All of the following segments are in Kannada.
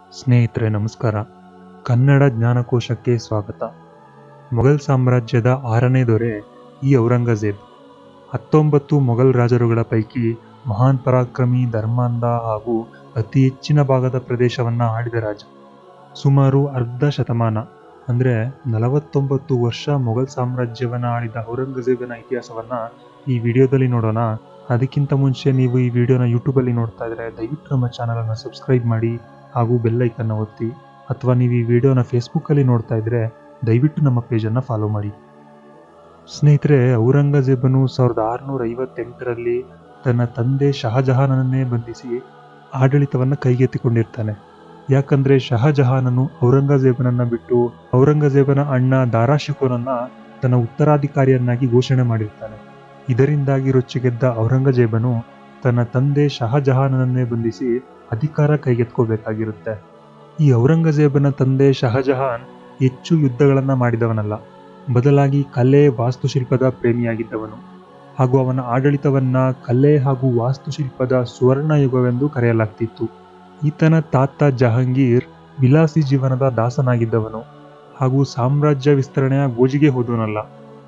ಸ್ನೇಹಿತರೆ ನಮಸ್ಕಾರ ಕನ್ನಡ ಜ್ಞಾನಕೋಶಕ್ಕೆ ಸ್ವಾಗತ ಮೊಘಲ್ ಸಾಮ್ರಾಜ್ಯದ ಆರನೇ ದೊರೆ ಈ ಔರಂಗಜೇಬ್ ಹತ್ತೊಂಬತ್ತು ಮೊಘಲ್ ರಾಜರುಗಳ ಪೈಕಿ ಮಹಾನ್ ಪರಾಕ್ರಮಿ ಧರ್ಮಾಂಧ ಹಾಗೂ ಅತಿ ಹೆಚ್ಚಿನ ಭಾಗದ ಪ್ರದೇಶವನ್ನು ಆಳಿದ ರಾಜ ಸುಮಾರು ಅರ್ಧ ಶತಮಾನ ಅಂದರೆ ನಲವತ್ತೊಂಬತ್ತು ವರ್ಷ ಮೊಘಲ್ ಸಾಮ್ರಾಜ್ಯವನ್ನು ಆಳಿದ ಔರಂಗಜೇಬನ ಇತಿಹಾಸವನ್ನು ಈ ವಿಡಿಯೋದಲ್ಲಿ ನೋಡೋಣ ಅದಕ್ಕಿಂತ ಮುಂಚೆ ನೀವು ಈ ವಿಡಿಯೋನ ಯೂಟ್ಯೂಬಲ್ಲಿ ನೋಡ್ತಾ ಇದ್ರೆ ದಯವಿಟ್ಟು ನಮ್ಮ ಚಾನಲನ್ನು ಸಬ್ಸ್ಕ್ರೈಬ್ ಮಾಡಿ ಹಾಗೂ ಬೆಲ್ಲೈಕನ್ನು ಒತ್ತಿ ಅಥವಾ ನೀವು ಈ ವಿಡಿಯೋನ ಫೇಸ್ಬುಕ್ಕಲ್ಲಿ ನೋಡ್ತಾ ಇದ್ರೆ ದಯವಿಟ್ಟು ನಮ್ಮ ಪೇಜನ್ನು ಫಾಲೋ ಮಾಡಿ ಸ್ನೇಹಿತರೆ ಔರಂಗಜೇಬನು ಸಾವಿರದ ಆರುನೂರ ಐವತ್ತೆಂಟರಲ್ಲಿ ತನ್ನ ತಂದೆ ಶಹಜಹಾನನ್ನೇ ಬಂಧಿಸಿ ಆಡಳಿತವನ್ನು ಕೈಗೆತ್ತಿಕೊಂಡಿರ್ತಾನೆ ಯಾಕಂದ್ರೆ ಶಹಜಹಾನನು ಔರಂಗಜೇಬನನ್ನ ಬಿಟ್ಟು ಔರಂಗಜೇಬನ ಅಣ್ಣ ದಾರಾಶಿಕೋನನ್ನ ತನ್ನ ಉತ್ತರಾಧಿಕಾರಿಯನ್ನಾಗಿ ಘೋಷಣೆ ಮಾಡಿರ್ತಾನೆ ಇದರಿಂದಾಗಿ ರೊಚ್ಚಿಗೆದ್ದ ಔರಂಗಜೇಬನು ತನ್ನ ತಂದೆ ಶಹಜಹಾನನ್ನೇ ಬಂಧಿಸಿ ಅಧಿಕಾರ ಕೈಗೆತ್ಕೋಬೇಕಾಗಿರುತ್ತೆ ಈ ಔರಂಗಜೇಬನ ತಂದೆ ಶಹಜಹಾನ್ ಹೆಚ್ಚು ಯುದ್ಧಗಳನ್ನು ಮಾಡಿದವನಲ್ಲ ಬದಲಾಗಿ ಕಲೆ ವಾಸ್ತುಶಿಲ್ಪದ ಪ್ರೇಮಿಯಾಗಿದ್ದವನು ಹಾಗೂ ಅವನ ಆಡಳಿತವನ್ನ ಕಲೆ ಹಾಗೂ ವಾಸ್ತುಶಿಲ್ಪದ ಸುವರ್ಣ ಯುಗವೆಂದು ಕರೆಯಲಾಗ್ತಿತ್ತು ಈತನ ತಾತ ಜಹಾಂಗೀರ್ ವಿಲಾಸಿ ಜೀವನದ ದಾಸನಾಗಿದ್ದವನು ಹಾಗೂ ಸಾಮ್ರಾಜ್ಯ ವಿಸ್ತರಣೆಯ ಗೋಜಿಗೆ ಹೋದವನಲ್ಲ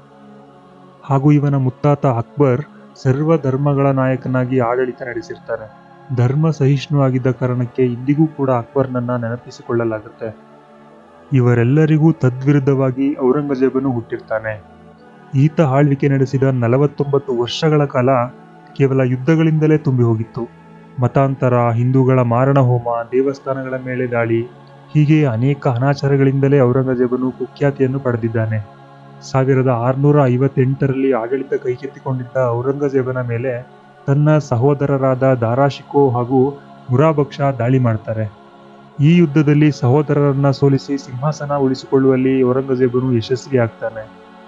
ಹಾಗೂ ಇವನ ಮುತ್ತಾತ ಅಕ್ಬರ್ ಸರ್ವ ಧರ್ಮಗಳ ನಾಯಕನಾಗಿ ಆಡಳಿತ ನಡೆಸಿರ್ತಾನೆ ಧರ್ಮ ಸಹಿಷ್ಣು ಆಗಿದ್ದ ಕಾರಣಕ್ಕೆ ಇಂದಿಗೂ ಕೂಡ ಅಕ್ಬರ್ನನ್ನ ನೆನಪಿಸಿಕೊಳ್ಳಲಾಗುತ್ತೆ ಇವರೆಲ್ಲರಿಗೂ ತದ್ವಿರುದ್ಧವಾಗಿ ಔರಂಗಜೇಬನು ಹುಟ್ಟಿರ್ತಾನೆ ಈತ ಆಳ್ವಿಕೆ ನಡೆಸಿದ ನಲವತ್ತೊಂಬತ್ತು ವರ್ಷಗಳ ಕಾಲ ಕೇವಲ ಯುದ್ಧಗಳಿಂದಲೇ ತುಂಬಿ ಹೋಗಿತ್ತು ಮತಾಂತರ ಹಿಂದೂಗಳ ಮಾರಣ ಹೋಮ ದೇವಸ್ಥಾನಗಳ ಮೇಲೆ ದಾಳಿ ಹೀಗೆ ಅನೇಕ ಅನಾಚಾರಗಳಿಂದಲೇ ಔರಂಗಜೇಬನು ಕುಖ್ಯಾತಿಯನ್ನು ಪಡೆದಿದ್ದಾನೆ ಸಾವಿರದ ಆರುನೂರ ಐವತ್ತೆಂಟರಲ್ಲಿ ಆಡಳಿತ ಕೈಗೆತ್ತಿಕೊಂಡಿದ್ದ ಔರಂಗಜೇಬನ ಮೇಲೆ ತನ್ನ ಸಹೋದರರಾದ ದಾರಾಶಿಕೋ ಹಾಗೂ ಮುರಾಬಕ್ಷ ದಾಳಿ ಮಾಡ್ತಾರೆ ಈ ಯುದ್ಧದಲ್ಲಿ ಸಹೋದರರನ್ನ ಸೋಲಿಸಿ ಸಿಂಹಾಸನ ಉಳಿಸಿಕೊಳ್ಳುವಲ್ಲಿ ಔರಂಗಜೇಬನು ಯಶಸ್ವಿ ಆಗ್ತಾನೆ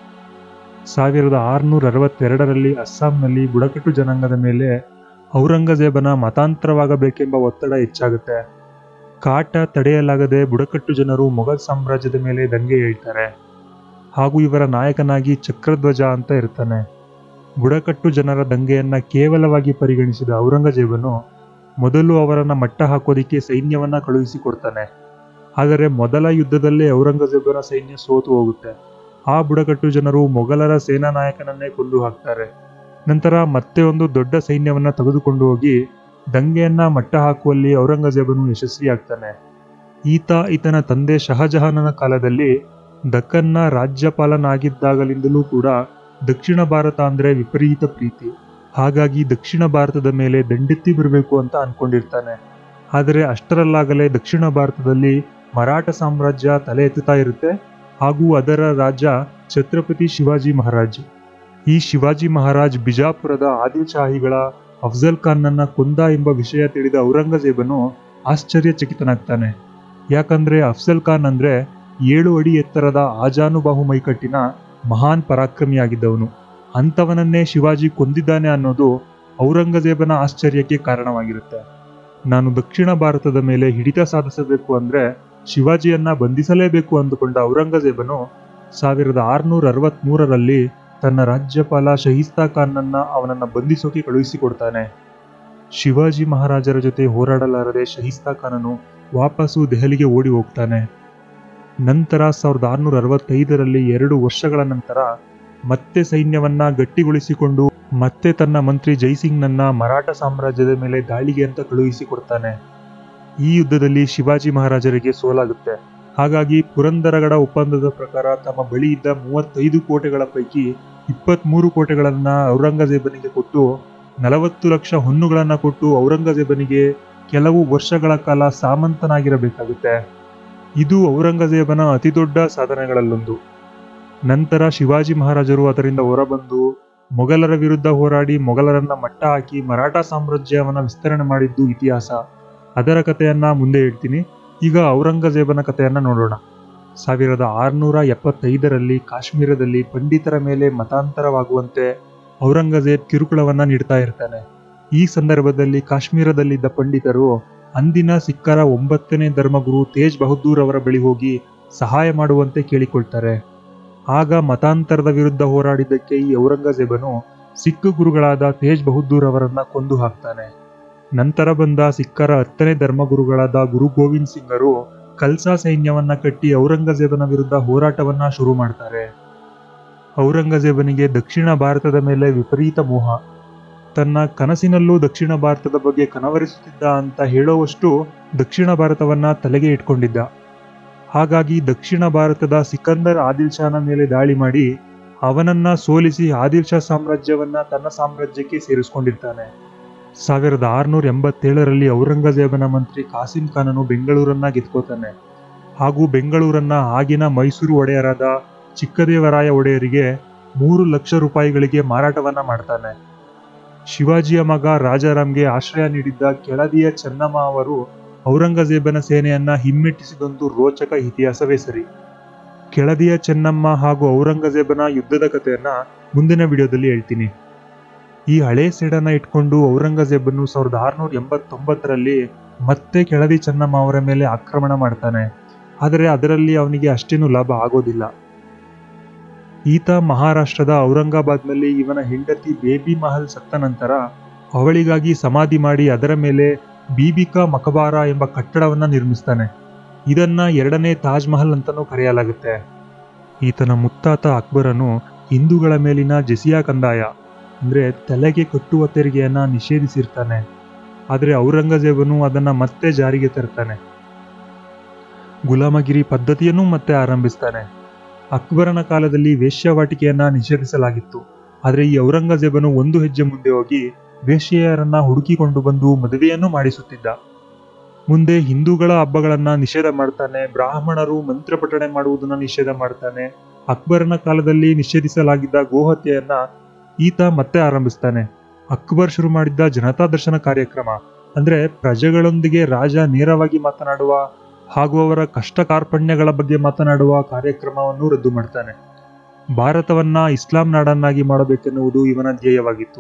ಸಾವಿರದ ಆರುನೂರ ಅರವತ್ತೆರಡರಲ್ಲಿ ಅಸ್ಸಾಂನಲ್ಲಿ ಬುಡಕಟ್ಟು ಜನಾಂಗದ ಮೇಲೆ ಔರಂಗಜೇಬನ ಮತಾಂತರವಾಗಬೇಕೆಂಬ ಒತ್ತಡ ಹೆಚ್ಚಾಗುತ್ತೆ ಕಾಟ ತಡೆಯಲಾಗದೆ ಬುಡಕಟ್ಟು ಜನರು ಮೊಘಲ್ ಸಾಮ್ರಾಜ್ಯದ ಮೇಲೆ ದಂಗೆ ಹೇಳ್ತಾರೆ ಹಾಗೂ ಇವರ ನಾಯಕನಾಗಿ ಚಕ್ರಧ್ವಜ ಅಂತ ಇರ್ತಾನೆ ಬುಡಕಟ್ಟು ಜನರ ದಂಗೆಯನ್ನ ಕೇವಲವಾಗಿ ಪರಿಗಣಿಸಿದ ಔರಂಗಜೇಬನು ಮೊದಲು ಅವರನ್ನ ಮಟ್ಟ ಹಾಕೋದಿಕ್ಕೆ ಸೈನ್ಯವನ್ನ ಕಳುಹಿಸಿಕೊಡ್ತಾನೆ ಆದರೆ ಮೊದಲ ಯುದ್ಧದಲ್ಲೇ ಔರಂಗಜೇಬನ ಸೈನ್ಯ ಸೋತು ಹೋಗುತ್ತೆ ಆ ಬುಡಕಟ್ಟು ಜನರು ಮೊಘಲರ ಸೇನಾ ನಾಯಕನನ್ನೇ ಕೊಂದು ಹಾಕ್ತಾರೆ ನಂತರ ಮತ್ತೆ ಒಂದು ದೊಡ್ಡ ಸೈನ್ಯವನ್ನ ತೆಗೆದುಕೊಂಡು ಹೋಗಿ ದಂಗೆಯನ್ನ ಮಟ್ಟ ಹಾಕುವಲ್ಲಿ ಔರಂಗಜೇಬನು ಯಶಸ್ವಿಯಾಗ್ತಾನೆ ಈತ ಈತನ ತಂದೆ ಶಹಜಹಾನನ ಕಾಲದಲ್ಲಿ ದಕ್ಕನ್ನ ರಾಜ್ಯಪಾಲನಾಗಿದ್ದಾಗಲಿಂದಲೂ ಕೂಡ ದಕ್ಷಿಣ ಭಾರತ ಅಂದ್ರೆ ವಿಪರೀತ ಪ್ರೀತಿ ಹಾಗಾಗಿ ದಕ್ಷಿಣ ಭಾರತದ ಮೇಲೆ ದಂಡೆತ್ತಿ ಬರಬೇಕು ಅಂತ ಅನ್ಕೊಂಡಿರ್ತಾನೆ ಆದರೆ ಅಷ್ಟರಲ್ಲಾಗಲೇ ದಕ್ಷಿಣ ಭಾರತದಲ್ಲಿ ಮರಾಠ ಸಾಮ್ರಾಜ್ಯ ತಲೆ ಎತ್ತುತ್ತಾ ಇರುತ್ತೆ ಹಾಗೂ ಅದರ ರಾಜ ಛತ್ರಪತಿ ಶಿವಾಜಿ ಮಹಾರಾಜ್ ಈ ಶಿವಾಜಿ ಮಹಾರಾಜ್ ಬಿಜಾಪುರದ ಆದಿಲ್ ಶಾಹಿಗಳ ಅಫ್ಜಲ್ ಖಾನ್ನನ್ನ ಕೊಂದ ಎಂಬ ವಿಷಯ ತಿಳಿದ ಔರಂಗಜೇಬನು ಆಶ್ಚರ್ಯಚಕಿತನಾಗ್ತಾನೆ ಯಾಕಂದ್ರೆ ಅಫ್ಜಲ್ ಖಾನ್ ಅಂದ್ರೆ ಏಳು ಅಡಿ ಎತ್ತರದ ಆಜಾನುಬಾಹು ಮೈಕಟ್ಟಿನ ಮಹಾನ್ ಪರಾಕ್ರಮಿಯಾಗಿದ್ದವನು ಅಂಥವನನ್ನೇ ಶಿವಾಜಿ ಕೊಂದಿದ್ದಾನೆ ಅನ್ನೋದು ಔರಂಗಜೇಬನ ಆಶ್ಚರ್ಯಕ್ಕೆ ಕಾರಣವಾಗಿರುತ್ತೆ ನಾನು ದಕ್ಷಿಣ ಭಾರತದ ಮೇಲೆ ಹಿಡಿತ ಸಾಧಿಸಬೇಕು ಅಂದ್ರೆ ಶಿವಾಜಿಯನ್ನ ಬಂಧಿಸಲೇಬೇಕು ಅಂದುಕೊಂಡ ಔರಂಗಜೇಬನು ಸಾವಿರದ ಆರುನೂರ ಅರವತ್ಮೂರರಲ್ಲಿ ತನ್ನ ರಾಜ್ಯಪಾಲ ಶಹಿಸ್ತಾ ಖಾನ್ನನ್ನ ಅವನನ್ನ ಬಂಧಿಸೋಕೆ ಕಳುಹಿಸಿಕೊಡ್ತಾನೆ ಶಿವಾಜಿ ಮಹಾರಾಜರ ಜೊತೆ ಹೋರಾಡಲಾರದೆ ಶಹಿಸ್ತಾ ಖಾನನು ವಾಪಸ್ಸು ದೆಹಲಿಗೆ ಓಡಿ ಹೋಗ್ತಾನೆ ನಂತರ ಸಾವಿರದ ಆರುನೂರ ಅರವತ್ತೈದರಲ್ಲಿ ಎರಡು ವರ್ಷಗಳ ನಂತರ ಮತ್ತೆ ಸೈನ್ಯವನ್ನ ಗಟ್ಟಿಗೊಳಿಸಿಕೊಂಡು ಮತ್ತೆ ತನ್ನ ಮಂತ್ರಿ ಜೈಸಿಂಗ್ನನ್ನ ಮರಾಠ ಸಾಮ್ರಾಜ್ಯದ ಮೇಲೆ ದಾಳಿಗೆ ಅಂತ ಕಳುಹಿಸಿಕೊಡ್ತಾನೆ ಈ ಯುದ್ಧದಲ್ಲಿ ಶಿವಾಜಿ ಮಹಾರಾಜರಿಗೆ ಸೋಲಾಗುತ್ತೆ ಹಾಗಾಗಿ ಪುರಂದರಗಡ ಒಪ್ಪಂದದ ಪ್ರಕಾರ ತಮ್ಮ ಬಳಿ ಇದ್ದ ಮೂವತ್ತೈದು ಕೋಟೆಗಳ ಪೈಕಿ ಇಪ್ಪತ್ಮೂರು ಕೋಟೆಗಳನ್ನ ಔರಂಗಜೇಬನಿಗೆ ಕೊಟ್ಟು ನಲವತ್ತು ಲಕ್ಷ ಹೊನ್ನುಗಳನ್ನ ಕೊಟ್ಟು ಔರಂಗಜೇಬನಿಗೆ ಕೆಲವು ವರ್ಷಗಳ ಕಾಲ ಸಾಮಂತನಾಗಿರಬೇಕಾಗುತ್ತೆ ಇದು ಔರಂಗಜೇಬನ ಅತಿದೊಡ್ಡ ಸಾಧನೆಗಳಲ್ಲೊಂದು ನಂತರ ಶಿವಾಜಿ ಮಹಾರಾಜರು ಅದರಿಂದ ಹೊರಬಂದು ಮೊಘಲರ ವಿರುದ್ಧ ಹೋರಾಡಿ ಮೊಘಲರನ್ನ ಮಟ್ಟ ಹಾಕಿ ಮರಾಠ ಸಾಮ್ರಾಜ್ಯವನ್ನ ವಿಸ್ತರಣೆ ಮಾಡಿದ್ದು ಇತಿಹಾಸ ಅದರ ಕಥೆಯನ್ನ ಮುಂದೆ ಹೇಳ್ತೀನಿ ಈಗ ಔರಂಗಜೇಬನ ಕಥೆಯನ್ನ ನೋಡೋಣ ಸಾವಿರದ ಆರುನೂರ ಎಪ್ಪತ್ತೈದರಲ್ಲಿ ಕಾಶ್ಮೀರದಲ್ಲಿ ಪಂಡಿತರ ಮೇಲೆ ಮತಾಂತರವಾಗುವಂತೆ ಔರಂಗಜೇಬ್ ಕಿರುಕುಳವನ್ನ ನೀಡ್ತಾ ಇರ್ತಾನೆ ಈ ಸಂದರ್ಭದಲ್ಲಿ ಕಾಶ್ಮೀರದಲ್ಲಿದ್ದ ಪಂಡಿತರು ಅಂದಿನ ಸಿಖ್ಖರ ಒಂಬತ್ತನೇ ಧರ್ಮಗುರು ತೇಜ್ ಬಹದ್ದೂರ್ ಅವರ ಬಳಿ ಹೋಗಿ ಸಹಾಯ ಮಾಡುವಂತೆ ಕೇಳಿಕೊಳ್ತಾರೆ ಆಗ ಮತಾಂತರದ ವಿರುದ್ಧ ಹೋರಾಡಿದ್ದಕ್ಕೆ ಈ ಔರಂಗಜೇಬನು ಸಿಖ್ ಗುರುಗಳಾದ ತೇಜ್ ಬಹದ್ದೂರ್ ಅವರನ್ನ ಕೊಂದು ಹಾಕ್ತಾನೆ ನಂತರ ಬಂದ ಸಿಖ್ಖರ ಹತ್ತನೇ ಧರ್ಮಗುರುಗಳಾದ ಗುರು ಗೋವಿಂದ್ ಸಿಂಗರು ಕಲ್ಸಾ ಸೈನ್ಯವನ್ನ ಕಟ್ಟಿ ಔರಂಗಜೇಬನ ವಿರುದ್ಧ ಹೋರಾಟವನ್ನ ಶುರು ಮಾಡ್ತಾರೆ ಔರಂಗಜೇಬನಿಗೆ ದಕ್ಷಿಣ ಭಾರತದ ಮೇಲೆ ವಿಪರೀತ ಮೋಹ ತನ್ನ ಕನಸಿನಲ್ಲೂ ದಕ್ಷಿಣ ಭಾರತದ ಬಗ್ಗೆ ಕನವರಿಸುತ್ತಿದ್ದ ಅಂತ ಹೇಳುವಷ್ಟು ದಕ್ಷಿಣ ಭಾರತವನ್ನ ತಲೆಗೆ ಇಟ್ಕೊಂಡಿದ್ದ ಹಾಗಾಗಿ ದಕ್ಷಿಣ ಭಾರತದ ಸಿಕಂದರ್ ಆದಿಲ್ ಶಾನ ಮೇಲೆ ದಾಳಿ ಮಾಡಿ ಅವನನ್ನ ಸೋಲಿಸಿ ಆದಿಲ್ ಶಾ ಸಾಮ್ರಾಜ್ಯವನ್ನ ತನ್ನ ಸಾಮ್ರಾಜ್ಯಕ್ಕೆ ಸೇರಿಸಿಕೊಂಡಿರ್ತಾನೆ ಸಾವಿರದ ಆರುನೂರ ಎಂಬತ್ತೇಳರಲ್ಲಿ ಔರಂಗಜೇಬನ ಮಂತ್ರಿ ಕಾಸಿಂ ಖಾನನು ಬೆಂಗಳೂರನ್ನ ಗೆದ್ಕೋತಾನೆ ಹಾಗೂ ಬೆಂಗಳೂರನ್ನ ಆಗಿನ ಮೈಸೂರು ಒಡೆಯರಾದ ಚಿಕ್ಕದೇವರಾಯ ಒಡೆಯರಿಗೆ ಮೂರು ಲಕ್ಷ ರೂಪಾಯಿಗಳಿಗೆ ಮಾರಾಟವನ್ನ ಮಾಡ್ತಾನೆ ಶಿವಾಜಿಯ ಮಗ ರಾಜಾರಾಮ್ಗೆ ಆಶ್ರಯ ನೀಡಿದ್ದ ಕೆಳದಿಯ ಚೆನ್ನಮ್ಮ ಅವರು ಔರಂಗಜೇಬನ ಸೇನೆಯನ್ನ ಹಿಮ್ಮೆಟ್ಟಿಸಿದೊಂದು ರೋಚಕ ಇತಿಹಾಸವೇ ಸರಿ ಕೆಳದಿಯ ಚೆನ್ನಮ್ಮ ಹಾಗೂ ಔರಂಗಜೇಬನ ಯುದ್ಧದ ಕಥೆಯನ್ನ ಮುಂದಿನ ವಿಡಿಯೋದಲ್ಲಿ ಹೇಳ್ತೀನಿ ಈ ಹಳೆ ಸೇಡನ್ನ ಇಟ್ಕೊಂಡು ಔರಂಗಜೇಬನು ಸಾವಿರದ ಆರುನೂರ ಎಂಬತ್ತೊಂಬತ್ತರಲ್ಲಿ ಮತ್ತೆ ಕೆಳದಿ ಚೆನ್ನಮ್ಮ ಅವರ ಮೇಲೆ ಆಕ್ರಮಣ ಮಾಡ್ತಾನೆ ಆದರೆ ಅದರಲ್ಲಿ ಅವನಿಗೆ ಅಷ್ಟೇನು ಲಾಭ ಆಗೋದಿಲ್ಲ ಈತ ಮಹಾರಾಷ್ಟ್ರದ ಔರಂಗಾಬಾದ್ನಲ್ಲಿ ಇವನ ಹೆಂಡತಿ ಬೇಬಿ ಮಹಲ್ ಸತ್ತ ನಂತರ ಅವಳಿಗಾಗಿ ಸಮಾಧಿ ಮಾಡಿ ಅದರ ಮೇಲೆ ಬೀಬಿಕಾ ಮಕಬಾರ ಎಂಬ ಕಟ್ಟಡವನ್ನ ನಿರ್ಮಿಸ್ತಾನೆ ಇದನ್ನ ಎರಡನೇ ತಾಜ್ ಮಹಲ್ ಅಂತಾನೂ ಕರೆಯಲಾಗುತ್ತೆ ಈತನ ಮುತ್ತಾತ ಅಕ್ಬರನು ಹಿಂದೂಗಳ ಮೇಲಿನ ಜೆಸಿಯಾ ಕಂದಾಯ ಅಂದ್ರೆ ತಲೆಗೆ ಕಟ್ಟುವ ತೆರಿಗೆಯನ್ನ ನಿಷೇಧಿಸಿರ್ತಾನೆ ಆದರೆ ಔರಂಗಜೇಬನು ಅದನ್ನ ಮತ್ತೆ ಜಾರಿಗೆ ತರ್ತಾನೆ ಗುಲಾಮಗಿರಿ ಪದ್ಧತಿಯನ್ನು ಮತ್ತೆ ಆರಂಭಿಸ್ತಾನೆ ಅಕ್ಬರನ ಕಾಲದಲ್ಲಿ ವೇಶ್ಯಾವಾಟಿಕೆಯನ್ನ ನಿಷೇಧಿಸಲಾಗಿತ್ತು ಆದರೆ ಈ ಔರಂಗಜೇಬನು ಒಂದು ಹೆಜ್ಜೆ ಮುಂದೆ ಹೋಗಿ ವೇಶ್ಯೆಯರನ್ನ ಹುಡುಕಿಕೊಂಡು ಬಂದು ಮದುವೆಯನ್ನು ಮಾಡಿಸುತ್ತಿದ್ದ ಮುಂದೆ ಹಿಂದೂಗಳ ಹಬ್ಬಗಳನ್ನ ನಿಷೇಧ ಮಾಡ್ತಾನೆ ಬ್ರಾಹ್ಮಣರು ಮಂತ್ರ ಪಠಣೆ ಮಾಡುವುದನ್ನ ನಿಷೇಧ ಮಾಡ್ತಾನೆ ಅಕ್ಬರನ ಕಾಲದಲ್ಲಿ ನಿಷೇಧಿಸಲಾಗಿದ್ದ ಗೋಹತ್ಯೆಯನ್ನ ಈತ ಮತ್ತೆ ಆರಂಭಿಸ್ತಾನೆ ಅಕ್ಬರ್ ಶುರು ಮಾಡಿದ್ದ ಜನತಾ ದರ್ಶನ ಕಾರ್ಯಕ್ರಮ ಅಂದ್ರೆ ಪ್ರಜೆಗಳೊಂದಿಗೆ ರಾಜ ನೇರವಾಗಿ ಮಾತನಾಡುವ ಹಾಗೂ ಅವರ ಕಷ್ಟ ಕಾರ್ಪಣ್ಯಗಳ ಬಗ್ಗೆ ಮಾತನಾಡುವ ಕಾರ್ಯಕ್ರಮವನ್ನು ರದ್ದು ಮಾಡ್ತಾನೆ ಭಾರತವನ್ನ ಇಸ್ಲಾಂ ನಾಡನ್ನಾಗಿ ಮಾಡಬೇಕೆನ್ನುವುದು ಇವನ ಧ್ಯೇಯವಾಗಿತ್ತು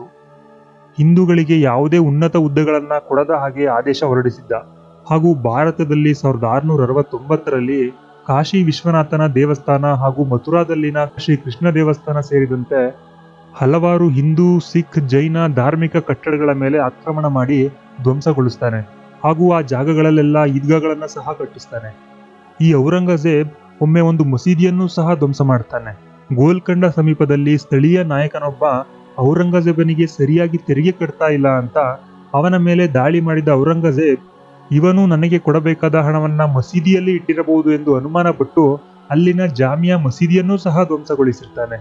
ಹಿಂದೂಗಳಿಗೆ ಯಾವುದೇ ಉನ್ನತ ಹುದ್ದೆಗಳನ್ನ ಕೊಡದ ಹಾಗೆ ಆದೇಶ ಹೊರಡಿಸಿದ್ದ ಹಾಗೂ ಭಾರತದಲ್ಲಿ ಸಾವಿರದ ಆರುನೂರ ಅರವತ್ತೊಂಬತ್ತರಲ್ಲಿ ಕಾಶಿ ವಿಶ್ವನಾಥನ ದೇವಸ್ಥಾನ ಹಾಗೂ ಮಥುರಾದಲ್ಲಿನ ಶ್ರೀ ಕೃಷ್ಣ ದೇವಸ್ಥಾನ ಸೇರಿದಂತೆ ಹಲವಾರು ಹಿಂದೂ ಸಿಖ್ ಜೈನ ಧಾರ್ಮಿಕ ಕಟ್ಟಡಗಳ ಮೇಲೆ ಆಕ್ರಮಣ ಮಾಡಿ ಧ್ವಂಸಗೊಳಿಸ್ತಾನೆ ಹಾಗೂ ಆ ಜಾಗಗಳಲ್ಲೆಲ್ಲ ಈದ್ಗಾಗಳನ್ನ ಸಹ ಕಟ್ಟಿಸ್ತಾನೆ ಈ ಔರಂಗಜೇಬ್ ಒಮ್ಮೆ ಒಂದು ಮಸೀದಿಯನ್ನು ಸಹ ಧ್ವಂಸ ಮಾಡ್ತಾನೆ ಗೋಲ್ಕಂಡ ಸಮೀಪದಲ್ಲಿ ಸ್ಥಳೀಯ ನಾಯಕನೊಬ್ಬ ಔರಂಗಜೇಬನಿಗೆ ಸರಿಯಾಗಿ ತೆರಿಗೆ ಕಟ್ತಾ ಇಲ್ಲ ಅಂತ ಅವನ ಮೇಲೆ ದಾಳಿ ಮಾಡಿದ ಔರಂಗಜೇಬ್ ಇವನು ನನಗೆ ಕೊಡಬೇಕಾದ ಹಣವನ್ನ ಮಸೀದಿಯಲ್ಲಿ ಇಟ್ಟಿರಬಹುದು ಎಂದು ಅನುಮಾನ ಪಟ್ಟು ಅಲ್ಲಿನ ಜಾಮಿಯಾ ಮಸೀದಿಯನ್ನೂ ಸಹ ಧ್ವಂಸಗೊಳಿಸಿರ್ತಾನೆ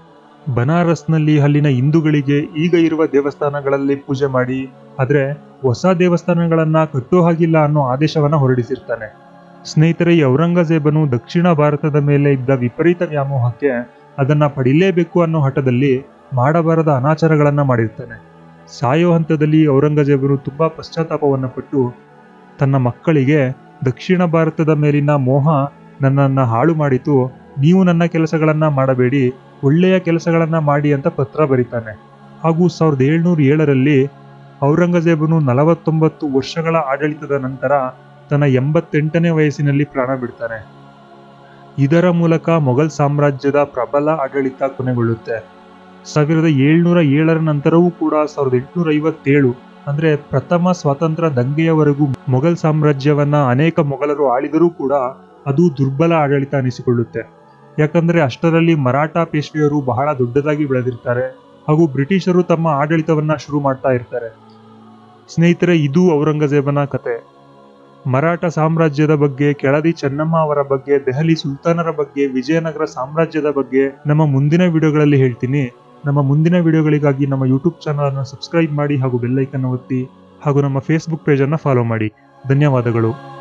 ಬನಾರಸ್ನಲ್ಲಿ ಅಲ್ಲಿನ ಹಿಂದೂಗಳಿಗೆ ಈಗ ಇರುವ ದೇವಸ್ಥಾನಗಳಲ್ಲಿ ಪೂಜೆ ಮಾಡಿ ಆದ್ರೆ ಹೊಸ ದೇವಸ್ಥಾನಗಳನ್ನ ಕಟ್ಟೋ ಹಾಗಿಲ್ಲ ಅನ್ನೋ ಆದೇಶವನ್ನ ಹೊರಡಿಸಿರ್ತಾನೆ ಸ್ನೇಹಿತರೆ ಈ ಔರಂಗಜೇಬನು ದಕ್ಷಿಣ ಭಾರತದ ಮೇಲೆ ಇದ್ದ ವಿಪರೀತ ವ್ಯಾಮೋಹಕ್ಕೆ ಅದನ್ನ ಪಡಿಲೇಬೇಕು ಅನ್ನೋ ಹಠದಲ್ಲಿ ಮಾಡಬಾರದ ಅನಾಚಾರಗಳನ್ನ ಮಾಡಿರ್ತಾನೆ ಸಾಯೋ ಹಂತದಲ್ಲಿ ಔರಂಗಜೇಬನು ತುಂಬಾ ಪಶ್ಚಾತ್ತಾಪವನ್ನ ಪಟ್ಟು ತನ್ನ ಮಕ್ಕಳಿಗೆ ದಕ್ಷಿಣ ಭಾರತದ ಮೇಲಿನ ಮೋಹ ನನ್ನನ್ನ ಹಾಳು ಮಾಡಿತು ನೀವು ನನ್ನ ಕೆಲಸಗಳನ್ನ ಮಾಡಬೇಡಿ ಒಳ್ಳೆಯ ಕೆಲಸಗಳನ್ನ ಮಾಡಿ ಅಂತ ಪತ್ರ ಬರೀತಾನೆ ಹಾಗೂ ಸಾವಿರದ ಏಳ್ನೂರ ಏಳರಲ್ಲಿ ಔರಂಗಜೇಬನು ನಲವತ್ತೊಂಬತ್ತು ವರ್ಷಗಳ ಆಡಳಿತದ ನಂತರ ತನ್ನ ಎಂಬತ್ತೆಂಟನೇ ವಯಸ್ಸಿನಲ್ಲಿ ಪ್ರಾಣ ಬಿಡ್ತಾನೆ ಇದರ ಮೂಲಕ ಮೊಘಲ್ ಸಾಮ್ರಾಜ್ಯದ ಪ್ರಬಲ ಆಡಳಿತ ಕೊನೆಗೊಳ್ಳುತ್ತೆ ಸಾವಿರದ ಏಳ್ನೂರ ಏಳರ ನಂತರವೂ ಕೂಡ ಸಾವಿರದ ಎಂಟುನೂರ ಐವತ್ತೇಳು ಅಂದ್ರೆ ಪ್ರಥಮ ಸ್ವಾತಂತ್ರ್ಯ ದಂಗೆಯವರೆಗೂ ಮೊಘಲ್ ಸಾಮ್ರಾಜ್ಯವನ್ನ ಅನೇಕ ಮೊಘಲರು ಆಳಿದರೂ ಕೂಡ ಅದು ದುರ್ಬಲ ಆಡಳಿತ ಅನಿಸಿಕೊಳ್ಳುತ್ತೆ ಯಾಕಂದ್ರೆ ಅಷ್ಟರಲ್ಲಿ ಮರಾಠ ಪೇಶ್ವೆಯರು ಬಹಳ ದೊಡ್ಡದಾಗಿ ಬೆಳೆದಿರ್ತಾರೆ ಹಾಗೂ ಬ್ರಿಟಿಷರು ತಮ್ಮ ಆಡಳಿತವನ್ನ ಶುರು ಮಾಡ್ತಾ ಇರ್ತಾರೆ ಸ್ನೇಹಿತರೆ ಇದು ಔರಂಗಜೇಬನ ಕತೆ ಮರಾಠ ಸಾಮ್ರಾಜ್ಯದ ಬಗ್ಗೆ ಕೆಳದಿ ಚೆನ್ನಮ್ಮ ಅವರ ಬಗ್ಗೆ ದೆಹಲಿ ಸುಲ್ತಾನರ ಬಗ್ಗೆ ವಿಜಯನಗರ ಸಾಮ್ರಾಜ್ಯದ ಬಗ್ಗೆ ನಮ್ಮ ಮುಂದಿನ ವಿಡಿಯೋಗಳಲ್ಲಿ ಹೇಳ್ತೀನಿ ನಮ್ಮ ಮುಂದಿನ ವಿಡಿಯೋಗಳಿಗಾಗಿ ನಮ್ಮ ಯೂಟ್ಯೂಬ್ ಚಾನಲ್ ಅನ್ನು ಸಬ್ಸ್ಕ್ರೈಬ್ ಮಾಡಿ ಹಾಗೂ ಬೆಲ್ಲೈಕನ್ ಒತ್ತಿ ಹಾಗೂ ನಮ್ಮ ಫೇಸ್ಬುಕ್ ಪೇಜನ್ನು ಫಾಲೋ ಮಾಡಿ ಧನ್ಯವಾದಗಳು